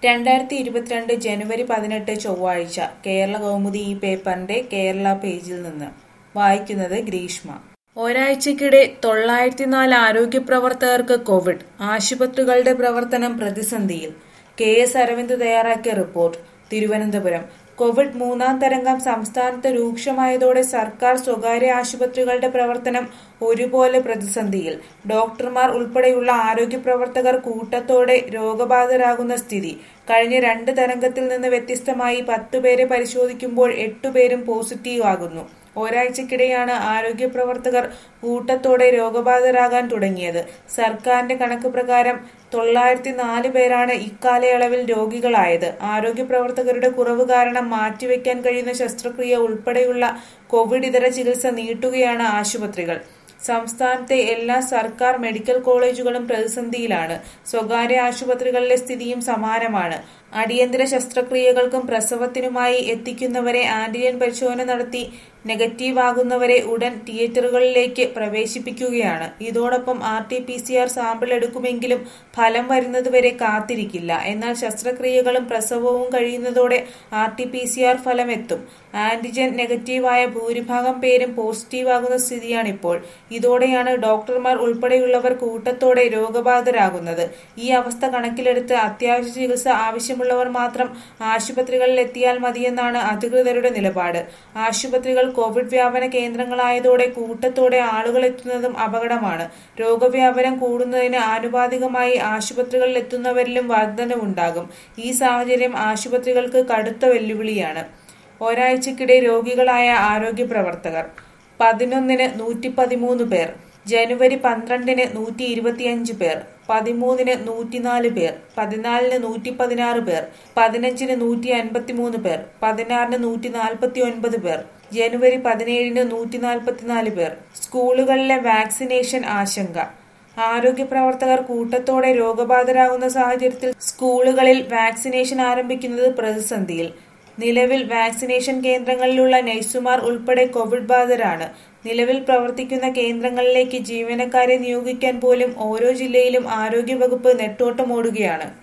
രണ്ടായിരത്തി ഇരുപത്തിരണ്ട് ജനുവരി പതിനെട്ട് ചൊവ്വാഴ്ച കേരള കൗമുദി ഈ പേപ്പറിന്റെ കേരള പേജിൽ നിന്ന് വായിക്കുന്നത് ഗ്രീഷ്മ ഒരാഴ്ചക്കിടെ തൊള്ളായിരത്തിനാല് ആരോഗ്യ പ്രവർത്തകർക്ക് കോവിഡ് ആശുപത്രികളുടെ പ്രവർത്തനം പ്രതിസന്ധിയിൽ കെ എസ് അരവിന്ദ് തയ്യാറാക്കിയ റിപ്പോർട്ട് തിരുവനന്തപുരം കോവിഡ് മൂന്നാം തരംഗം സംസ്ഥാനത്ത് രൂക്ഷമായതോടെ സർക്കാർ സ്വകാര്യ ആശുപത്രികളുടെ പ്രവർത്തനം ഒരുപോലെ പ്രതിസന്ധിയിൽ ഡോക്ടർമാർ ഉൾപ്പെടെയുള്ള ആരോഗ്യ പ്രവർത്തകർ കൂട്ടത്തോടെ രോഗബാധിതരാകുന്ന സ്ഥിതി കഴിഞ്ഞ രണ്ട് തരംഗത്തിൽ നിന്ന് വ്യത്യസ്തമായി പത്തുപേരെ പരിശോധിക്കുമ്പോൾ എട്ടുപേരും പോസിറ്റീവ് ആകുന്നു ഒരാഴ്ചക്കിടെയാണ് ആരോഗ്യ പ്രവർത്തകർ കൂട്ടത്തോടെ രോഗബാധിതരാകാൻ തുടങ്ങിയത് സർക്കാരിന്റെ കണക്ക് പ്രകാരം തൊള്ളായിരത്തി നാല് പേരാണ് ഇക്കാലയളവിൽ രോഗികളായത് ആരോഗ്യ പ്രവർത്തകരുടെ കുറവ് കാരണം മാറ്റിവെക്കാൻ കഴിയുന്ന ശസ്ത്രക്രിയ ഉൾപ്പെടെയുള്ള കോവിഡ് ഇതര ചികിത്സ നീട്ടുകയാണ് ആശുപത്രികൾ സംസ്ഥാനത്തെ എല്ലാ സർക്കാർ മെഡിക്കൽ കോളേജുകളും പ്രതിസന്ധിയിലാണ് സ്വകാര്യ ആശുപത്രികളിലെ സ്ഥിതിയും സമാനമാണ് അടിയന്തര ശസ്ത്രക്രിയകൾക്കും പ്രസവത്തിനുമായി എത്തിക്കുന്നവരെ ആന്റിജൻ പരിശോധന നടത്തി നെഗറ്റീവ് ആകുന്നവരെ ഉടൻ തിയേറ്ററുകളിലേക്ക് പ്രവേശിപ്പിക്കുകയാണ് ഇതോടൊപ്പം R T P C R sample എടുക്കുമെങ്കിലും ഫലം വരുന്നതുവരെ കാത്തിരിക്കില്ല എന്നാൽ ശസ്ത്രക്രിയകളും പ്രസവവും കഴിയുന്നതോടെ R T P C R ഫലം എത്തും ആന്റിജൻ നെഗറ്റീവായ ഭൂരിഭാഗം പേരും പോസിറ്റീവ് ആകുന്ന സ്ഥിതിയാണിപ്പോൾ ഇതോടെയാണ് ഡോക്ടർമാർ ഉൾപ്പെടെയുള്ളവർ കൂട്ടത്തോടെ രോഗബാധിതരാകുന്നത് ഈ അവസ്ഥ കണക്കിലെടുത്ത് അത്യാവശ്യ ചികിത്സ ആവശ്യമുള്ളവർ മാത്രം ആശുപത്രികളിൽ എത്തിയാൽ മതിയെന്നാണ് അധികൃതരുടെ നിലപാട് ആശുപത്രികൾ കോവിഡ് വ്യാപന കേന്ദ്രങ്ങളായതോടെ കൂട്ടത്തോടെ ആളുകൾ എത്തുന്നതും അപകടമാണ് രോഗവ്യാപനം കൂടുന്നതിന് ആനുപാതികമായി ആശുപത്രികളിൽ എത്തുന്നവരിലും വർധനവുണ്ടാകും ഈ സാഹചര്യം ആശുപത്രികൾക്ക് കടുത്ത വെല്ലുവിളിയാണ് ഒരാഴ്ചക്കിടെ രോഗികളായ ആരോഗ്യ പ്രവർത്തകർ പതിനൊന്നിന് നൂറ്റി പതിമൂന്ന് പേർ ജനുവരി പന്ത്രണ്ടിന് നൂറ്റി ഇരുപത്തിയഞ്ച് പേർ പതിമൂന്നിന് നൂറ്റിനാല് പേർ പതിനാലിന് നൂറ്റി പതിനാറ് പേർ പതിനഞ്ചിന് നൂറ്റി അൻപത്തിമൂന്ന് പേർ പതിനാറിന് നൂറ്റി നാൽപ്പത്തി ഒൻപത് പേർ ജനുവരി പതിനേഴിന് നൂറ്റി നാൽപ്പത്തിനാല് പേർ സ്കൂളുകളിലെ വാക്സിനേഷൻ ആശങ്ക ആരോഗ്യ പ്രവർത്തകർ കൂട്ടത്തോടെ രോഗബാധിതരാകുന്ന സാഹചര്യത്തിൽ സ്കൂളുകളിൽ വാക്സിനേഷൻ ആരംഭിക്കുന്നത് പ്രതിസന്ധിയിൽ നിലവിൽ വാക്സിനേഷൻ കേന്ദ്രങ്ങളിലുള്ള നഴ്സുമാർ ഉൾപ്പെടെ കോവിഡ് ബാധിതരാണ് നിലവിൽ പ്രവർത്തിക്കുന്ന കേന്ദ്രങ്ങളിലേക്ക് ജീവനക്കാരെ നിയോഗിക്കാൻ പോലും ഓരോ ജില്ലയിലും ആരോഗ്യവകുപ്പ് നെട്ടോട്ടമോടുകയാണ്